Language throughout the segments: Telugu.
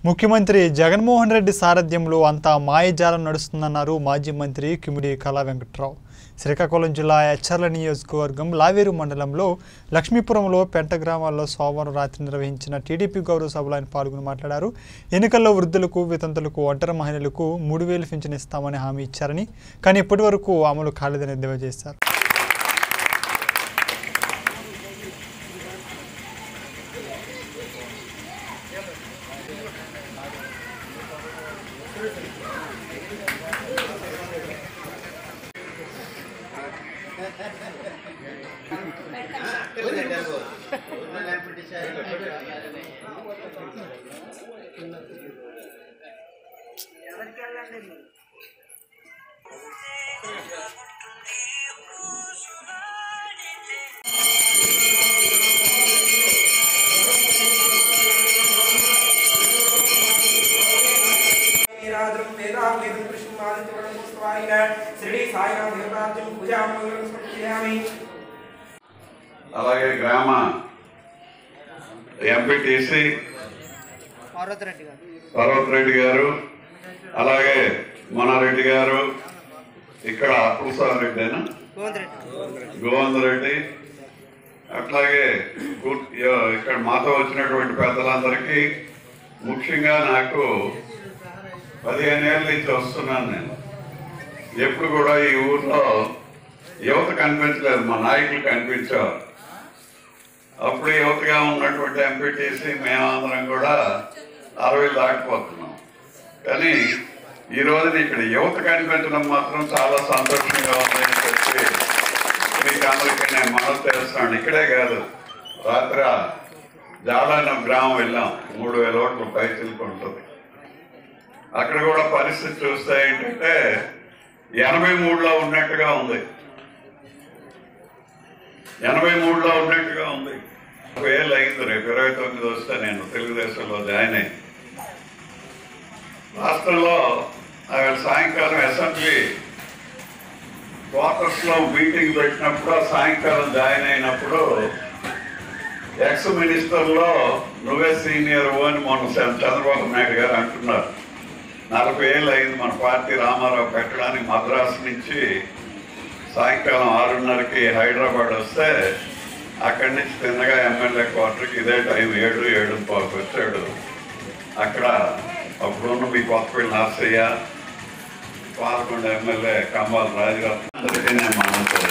ముఖ్యమంత్రి జగన్మోహన్ రెడ్డి సారథ్యంలో అంతా మాయజాలం నడుస్తుందన్నారు మాజీ మంత్రి కిమిడి కళా వెంకట్రావు శ్రీకాకుళం జిల్లా ఎచ్చర్ల నియోజకవర్గం లావేరు మండలంలో లక్ష్మీపురంలో పెంట గ్రామాల్లో సోమవారం రాత్రి నిర్వహించిన టీడీపీ గౌరవ సభలో ఆయన పాల్గొని మాట్లాడారు ఎన్నికల్లో వృద్ధులకు వితంతులకు ఒంటరి మహిళలకు మూడు వేలు పింఛన్ ఇస్తామని హామీ ఇచ్చారని కానీ ఇప్పటి వరకు అమలు కాలేదని ఎద్దేవా చేశారు नीराद्रं वेदावेदं कृष्णमादित्यवर्णपुष्पायिन श्री साईराम देवतार्जुन पूजामङ्गलं समर्पयामि అలాగే గ్రామ ఎంపీటీసీ పార్వతిరెడ్డి గారు పర్వత్ రెడ్డి గారు అలాగే మనారెడ్డి గారు ఇక్కడ అప్పులస్వామి రెడ్డినా గోవింద్ రెడ్డి గోవింద్ రెడ్డి అట్లాగే కు- యో- ఇక్కడ మాతో వచ్చినటువంటి పెద్దలందరికీ ముఖ్యంగా నాకు పదిహేను ఏళ్ళ నుంచి వస్తున్నాను నేను ఎప్పుడు కూడా ఈ ఊర్లో యువత కనిపించలేదు మా నాయకులు కనిపించారు అప్పుడు యువతగా ఉన్నటువంటి ఎంపీటీసీ మేమందరం కూడా అరవై దాటిపోతున్నాం కానీ ఈ రోజున ఇక్కడ యువత కనిపించడం మాత్రం చాలా సంతోషంగా ఉందని చెప్పి మీకు అందరికీ నేను మనం చేస్తున్నాను ఇక్కడే కాదు రాత్రి జాడాన గ్రామం వెళ్ళాం మూడు వేల ఓట్లు పై ఉంటుంది అక్కడ కూడా పరిస్థితి చూస్తే ఏంటంటే ఎనభై మూడులో ఉన్నట్టుగా ఉంది ఎనభై మూడులో ఉన్నట్టుగా ఉంది వేలు అయింది రేపు ఇరవై తొమ్మిది వస్తే నేను తెలుగుదేశంలో జాయిన్ అయ్యి రాష్ట్రంలో ఆయన సాయంకాలం అసెంబ్లీ క్వార్టర్స్ లో మీటింగ్ పెట్టినప్పుడు ఆ సాయంకాలం జాయిన్ అయినప్పుడు ఎక్స్ మినిస్టర్ లో నువ్వే సీనియర్ అని మొన్న చంద్రబాబు నాయుడు గారు అంటున్నారు నలభై ఏళ్ళు అయింది మన పార్టీ రామారావు పెట్టడానికి మద్రాసు నుంచి సాయంకాలం ఆరున్నరకి హైదరాబాద్ వస్తే అక్కడి నుంచి తిన్నగా ఎమ్మెల్యే క్వార్టర్కి ఇదే టైం ఏడు ఏడు పాకు వచ్చాడు అక్కడ అప్పుడున్న మీ కొత్తపల్లి నర్సయ్య పాల్గొండ ఎమ్మెల్యే కంబాల రాజరత్న అందరికీ నేను మాట్లాడుతాను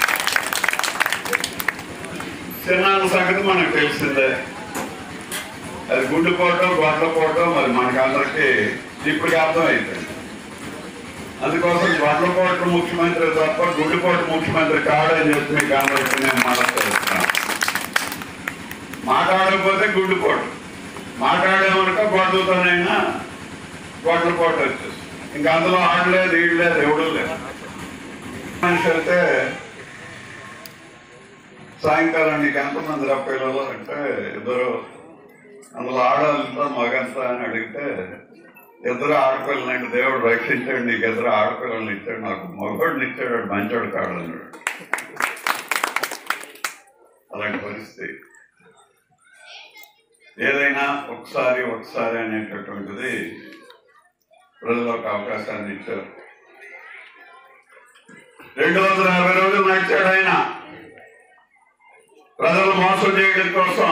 చిన్నాన్న సంగతి మనకు తెలిసిందే అది గుండెపోవటం గొడ్లపోవటం మరి మనకి అందరికీ ఇప్పటికి అర్థమైపోయింది అందుకోసం గొడ్లపోటు ముఖ్యమంత్రి తప్ప గుండెపోటు ముఖ్యమంత్రి కాడని చెప్పి మీకు అందరికీ నేను మాట్లాడుతున్నాను మాట్లాడకపోతే గుండెపోటు మాట్లాడేమనుకో గొడ్లతోనైనా గొడ్లపోటు వచ్చేసి ఇంకా అందులో ఆడలేదు ఈడలేదు ఎవడూ లేదు మనిషి వెళ్తే సాయంకాలం నీకు ఎంతమంది రా పిల్లలు అంటే ఇద్దరు అందులో ఆడాలంతా మగంతా అని అడిగితే ఇద్దరు ఆడపిల్లలంటే దేవుడు రక్షించాడు నీకు ఇద్దరు ఆడపిల్లల్ని ఇచ్చాడు నాకు మగవాడిని ఇచ్చాడు వాడు మంచోడు కాడన్నాడు అలాంటి పరిస్థితి ఏదైనా ఒకసారి ఒకసారి అనేటటువంటిది ప్రజలకు అవకాశాన్ని ఇచ్చారు రెండు వందల యాభై రోజులు నడిచాడు ఆయన ప్రజలు మోసం చేయడం కోసం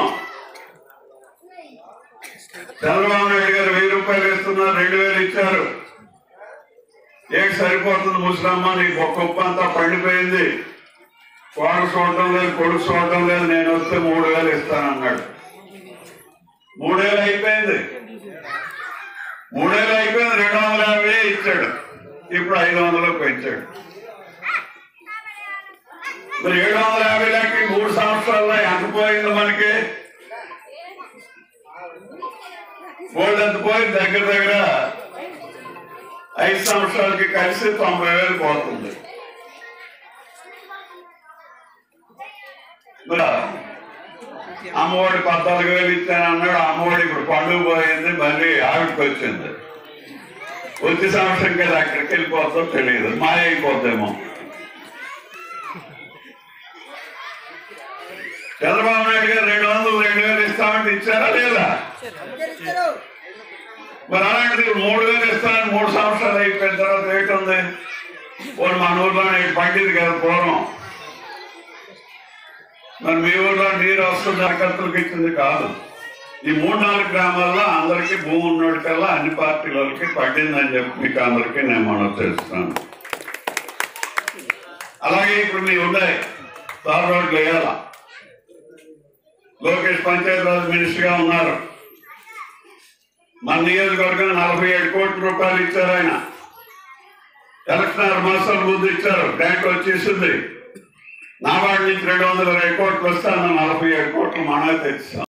చంద్రబాబు నాయుడు గారు వెయ్యి రూపాయలు ఇస్తున్నారు రెండు వేలు ఇచ్చారు ఏం సరిపోతుంది ముసలమ్మ నీకు ఒక్క ఉప్పు అంతా పండిపోయింది కోడలు చూడటం లేదు కొడుకు చూడటం లేదు నేను వస్తే మూడు వేలు ఇస్తానన్నాడు మూడేళ్ళు అయిపోయింది మూడేళ్ళు అయిపోయింది రెండు వందల యాభై ఇచ్చాడు ఇప్పుడు ఐదు వందలకు పెంచాడు మరి ఏడు వందల యాభై లెక్క ఈ మూడు సంవత్సరాల్లో ఎంత పోయింది మనకి గోల్డ్ ఎంత పోయింది దగ్గర దగ్గర ఐదు సంవత్సరాలకి కలిసి తొంభై వేలు పోతుంది మరి అమ్మఒడి పద్నాలుగు వేలు ఇచ్చాను అన్నాడు అమ్మఒడి ఇప్పుడు పండుగ పోయింది మళ్ళీ ఆవిడకి వచ్చింది వచ్చే సంవత్సరం కదా అక్కడికి వెళ్ళిపోతుందో తెలియదు మాయ అయిపోద్దేమో చంద్రబాబు నాయుడు గారు రెండు వందలు రెండు వేలు ఇస్తామంటే ఇచ్చారా లేదా మరి అలాంటిది మూడు వేలు ఇస్తానని మూడు సంవత్సరాలు అయిపోయిన తర్వాత ఏటుంది పోనీ మన ఊర్లో పండింది కదా పూర్వం మరి మీ ఊర్లో నీరు వస్తుంది అకర్తలకు ఇచ్చింది కాదు ఈ మూడు నాలుగు గ్రామాల్లో అందరికీ భూమి ఉన్నోడికల్లా అన్ని పార్టీలకి పడిందని చెప్పి మీకు అందరికీ నేను మనం తెలుస్తున్నాను అలాగే ఇప్పుడు మీ ఉన్నాయి తార్ రోడ్లు వేయాల లోకేష్ పంచాయతీరాజ్ మినిస్టర్ గా ఉన్నారు మన నియోజకవర్గం నలభై ఏడు కోట్ల రూపాయలు ఇచ్చారు ఆయన ఎలక్షన్ ఆరు మాసాల ముందు ఇచ్చారు బ్యాంక్ వచ్చేసింది నాబార్డు నుంచి రెండు వందల ఇరవై కోట్లు వస్తాను నలభై ఏడు కోట్లు మనమే తెచ్చాం